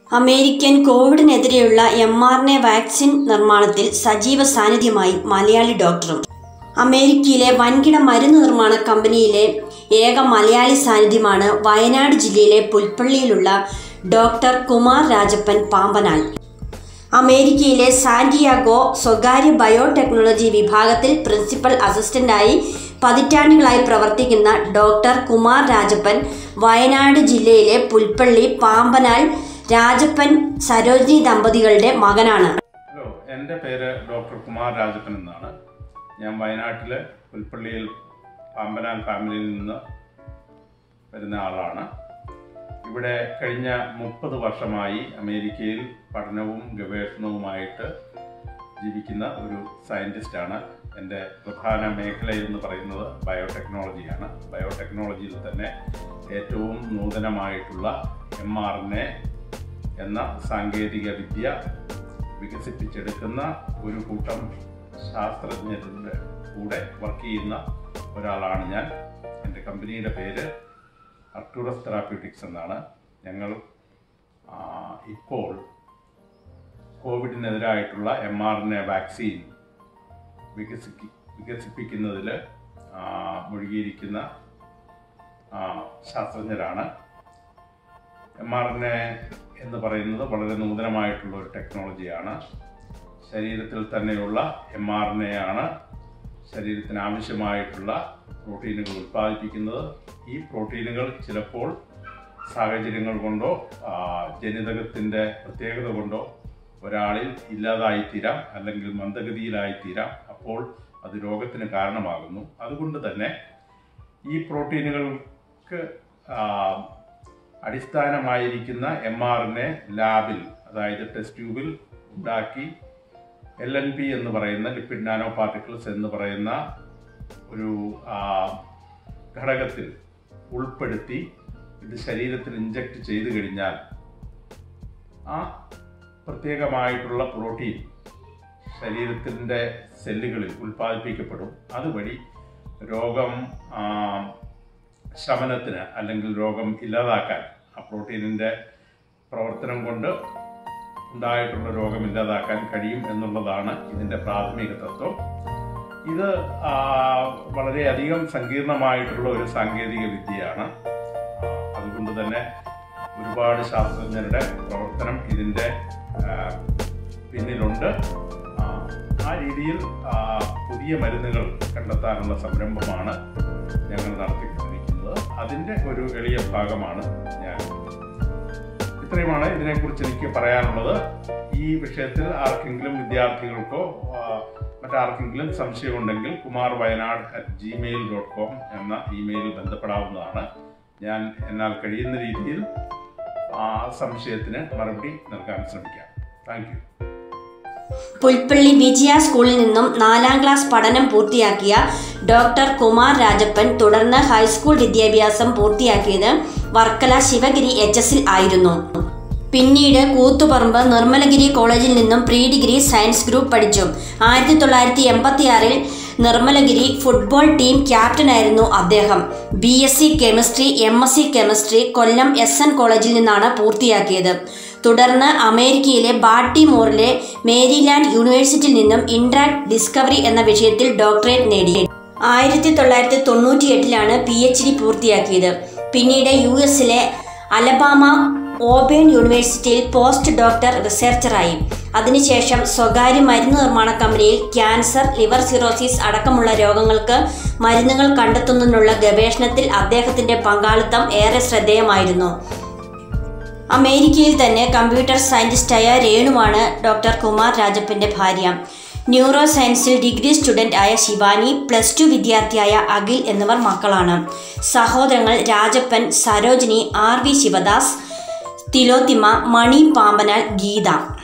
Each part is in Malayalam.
അമേരിക്കൻ കോവിഡിനെതിരെയുള്ള M R N A vaccine നിർമ്മാണത്തിൽ സജീവ സാന്നിധ്യമായി മലയാളി ഡോക്ടറും അമേരിക്കയിലെ വൻകിട മരുന്ന് നിർമ്മാണ കമ്പനിയിലെ ഏക മലയാളി സാന്നിധ്യമാണ് വയനാട് ജില്ലയിലെ പുൽപ്പള്ളിയിലുള്ള ഡോക്ടർ കുമാർ രാജപ്പൻ പാമ്പനാൽ അമേരിക്കയിലെ സാന്റിയാഗോ സ്വകാര്യ ബയോടെക്നോളജി വിഭാഗത്തിൽ പ്രിൻസിപ്പൽ അസിസ്റ്റന്റായി പതിറ്റാണ്ടുകളായി പ്രവർത്തിക്കുന്ന ഡോക്ടർ കുമാർ രാജപ്പൻ വയനാട് ജില്ലയിലെ പുൽപ്പള്ളി പാമ്പനാൽ രാജപ്പൻ സരോജിനി ദമ്പതികളുടെ മകനാണ് ഹലോ എൻ്റെ പേര് ഡോക്ടർ കുമാർ രാജപ്പൻ എന്നാണ് ഞാൻ വയനാട്ടിലെ പുൽപ്പള്ളിയിൽ പാമ്പനാൻ ഫാമിലിയിൽ നിന്ന് വരുന്ന ആളാണ് ഇവിടെ കഴിഞ്ഞ മുപ്പത് വർഷമായി അമേരിക്കയിൽ പഠനവും ഗവേഷണവുമായിട്ട് ജീവിക്കുന്ന ഒരു സയൻറ്റിസ്റ്റാണ് എൻ്റെ പ്രധാന മേഖല എന്ന് പറയുന്നത് ബയോടെക്നോളജിയാണ് ബയോടെക്നോളജിയിൽ തന്നെ ഏറ്റവും നൂതനമായിട്ടുള്ള എം ആർ എൻ എ എന്ന സാങ്കേതിക വിദ്യ വികസിപ്പിച്ചെടുക്കുന്ന ഒരു കൂട്ടം ശാസ്ത്രജ്ഞരുടെ കൂടെ വർക്ക് ചെയ്യുന്ന ഒരാളാണ് ഞാൻ എൻ്റെ കമ്പനിയുടെ പേര് അർട്ടൂറസ് തെറാപ്യൂട്ടിക്സ് എന്നാണ് ഞങ്ങൾ ആ, ഇപ്പോൾ കോവിഡിനെതിരായിട്ടുള്ള M R N A vaccine വികസിപ്പി വികസിപ്പിക്കുന്നതിൽ മുഴുകിയിരിക്കുന്ന ആ, ശാസ്ത്രജ്ഞരാണ് എം ആർ എൻ എ എന്ന് പറയുന്നത് വളരെ നൂതനമായിട്ടുള്ള ഒരു ടെക്നോളജിയാണ് ശരീരത്തിൽ തന്നെയുള്ള എം ആർ എൻ എ ആണ് ശരീരത്തിന് ആവശ്യമായിട്ടുള്ള പ്രോട്ടീനുകൾ ഉൽപ്പാദിപ്പിക്കുന്നത് ഈ പ്രോട്ടീനുകൾ ചിലപ്പോൾ സാഹചര്യങ്ങൾ കൊണ്ടോ ആ, ജനിതകത്തിൻ്റെ പ്രത്യേകത കൊണ്ടോ ഒരാളിൽ ഇല്ലാതായിത്തീരാം അല്ലെങ്കിൽ മന്ദഗതിയിലായിത്തീരാം അപ്പോൾ അത് രോഗത്തിന് കാരണമാകുന്നു അതുകൊണ്ട് തന്നെ ഈ പ്രോട്ടീനുകൾക്ക് ആ, അടിസ്ഥാനമായിരിക്കുന്ന എം ആർ എൻ എ ലാബിൽ അതായത് ടെസ്റ്റ് ട്യൂബിൽ ഉണ്ടാക്കി എൽ എൻ പി എന്ന് പറയുന്ന ലിപ്പിഡ് നാനോ പാർട്ടിക്കിൾസ് എന്ന് പറയുന്ന ഒരു ആ, ഘടകത്തിൽ ഉൾപ്പെടുത്തി ഇത് ശരീരത്തിൽ ഇഞ്ചക്ട് ചെയ്തു കഴിഞ്ഞാൽ ആ പ്രത്യേകമായിട്ടുള്ള പ്രോട്ടീൻ ശരീരത്തിൻ്റെ സെല്ലുകളിൽ ഉൽപ്പാദിപ്പിക്കപ്പെടും അതുവഴി രോഗം ആ, ശമനത്തിന് അല്ലെങ്കിൽ രോഗം ഇല്ലാതാക്കാൻ ആ പ്രോട്ടീനിൻ്റെ പ്രവർത്തനം കൊണ്ട് ഉണ്ടായിട്ടുള്ള രോഗം ഇല്ലാതാക്കാൻ കഴിയും എന്നുള്ളതാണ് ഇതിൻ്റെ പ്രാഥമിക തത്വം ഇത് ആ, വളരെയധികം സങ്കീർണമായിട്ടുള്ള ഒരു സാങ്കേതിക വിദ്യയാണ് ആ, അതുകൊണ്ട് തന്നെ ഒരുപാട് ശാസ്ത്രജ്ഞരുടെ പ്രവർത്തനം ഇതിൻ്റെ ആ, പിന്നിലുണ്ട് ആ, ആ രീതിയിൽ ആ, പുതിയ മരുന്നുകൾ കണ്ടെത്താനുള്ള സംരംഭമാണ് ഞങ്ങൾ നടത്തിക്കൊണ്ടിരിക്കുന്നത് അതിൻ്റെ ഒരു എളിയ ഭാഗമാണ് ഞാൻ ഇത്രയുമാണ് ഇതിനെക്കുറിച്ച് എനിക്ക് പറയാനുള്ളത് ഈ വിഷയത്തിൽ ആർക്കെങ്കിലും വിദ്യാർത്ഥികൾക്കോ ആ, മറ്റാർക്കെങ്കിലും സംശയമുണ്ടെങ്കിൽ Kumar Wayanad at gmail dot com എന്ന ഇമെയിലിൽ ബന്ധപ്പെടാവുന്നതാണ് ഞാൻ എന്നാൽ കഴിയുന്ന രീതിയിൽ ആ സംശയത്തിന് മറുപടി നൽകാൻ ശ്രമിക്കാം താങ്ക് യു പുൽപ്പള്ളി വിജയ സ്കൂളിൽ നിന്നും നാലാം ക്ലാസ് പഠനം പൂർത്തിയാക്കിയ ഡോക്ടർ കുമാർ രാജപ്പൻ തുടർന്ന് ഹൈസ്കൂൾ വിദ്യാഭ്യാസം പൂർത്തിയാക്കിയത് വർക്കല ശിവഗിരി എച്ച് എസിൽ ആയിരുന്നു പിന്നീട് കൂത്തുപറമ്പ് നിർമ്മലഗിരി കോളേജിൽ നിന്നും പ്രീ ഡിഗ്രി സയൻസ് ഗ്രൂപ്പ് പഠിച്ചു ആയിരത്തി തൊള്ളായിരത്തി എൺപത്തിയാറിൽ നിർമ്മലഗിരി ഫുട്ബോൾ ടീം ക്യാപ്റ്റനായിരുന്നു അദ്ദേഹം B S C chemistry M S C chemistry Kollam S N കോളേജിൽ നിന്നാണ് പൂർത്തിയാക്കിയത് തുടർന്ന് അമേരിക്കയിലെ ബാട്ടിമോറിലെ മേരിലാൻഡ് യൂണിവേഴ്സിറ്റിയിൽ നിന്നും ഇൻട്രാക്ട് ഡിസ്കവറി എന്ന വിഷയത്തിൽ ഡോക്ടറേറ്റ് നേടി ആയിരത്തി തൊള്ളായിരത്തി തൊണ്ണൂറ്റി എട്ടിലാണ് പി എച്ച് ഡി പൂർത്തിയാക്കിയത് പിന്നീട് യു എസിലെ അലബാമ ഓബേൺ യൂണിവേഴ്സിറ്റിയിൽ പോസ്റ്റ് ഡോക്ടർ റിസർച്ചറായി അതിനുശേഷം സ്വകാര്യ മരുന്ന് നിർമ്മാണ കമ്പനിയിൽ ക്യാൻസർ ലിവർ സിറോസിസ് അടക്കമുള്ള രോഗങ്ങൾക്ക് മരുന്നുകൾ കണ്ടെത്തുന്നതിനുള്ള ഗവേഷണത്തിൽ അദ്ദേഹത്തിന്റെ പങ്കാളിത്തം ഏറെ ശ്രദ്ധേയമായിരുന്നു അമേരിക്കയിൽ തന്നെ കമ്പ്യൂട്ടർ സയന്റിസ്റ്റായ രേണുവാണ് ഡോക്ടർ കുമാർ രാജപ്പന്റെ ഭാര്യ ന്യൂറോ സയൻസിൽ ഡിഗ്രി സ്റ്റുഡന്റ് ആയ ശിവാനി പ്ലസ് ടു വിദ്യാർത്ഥിയായ അഖിൽ എന്നിവർ മക്കളാണ് സഹോദരങ്ങൾ രാജപ്പൻ സരോജിനി ആർ വി ശിവദാസ് തിലോത്തിമ മണി പാമ്പനാൽ ഗീത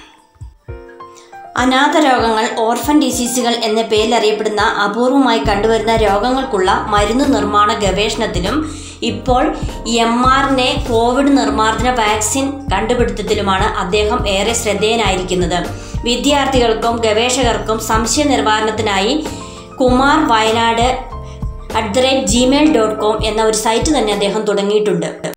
അനാഥ രോഗങ്ങൾ ഓർഫൻ ഡിസീസുകൾ എന്ന പേരിൽ അറിയപ്പെടുന്ന അപൂർവമായി കണ്ടുവരുന്ന രോഗങ്ങൾക്കുള്ള മരുന്ന് നിർമ്മാണ ഗവേഷണത്തിലും ഇപ്പോൾ M R N A covid നിർമ്മാർജ്ജന വാക്സിൻ കണ്ടുപിടുത്തത്തിലുമാണ് അദ്ദേഹം ഏറെ ശ്രദ്ധേയനായിരിക്കുന്നത് വിദ്യാർത്ഥികൾക്കും ഗവേഷകർക്കും സംശയ നിവാരണത്തിനായി Kumar Wayanad at the rate gmail dot com എന്ന ഒരു സൈറ്റ് തന്നെ അദ്ദേഹം തുടങ്ങിയിട്ടുണ്ട്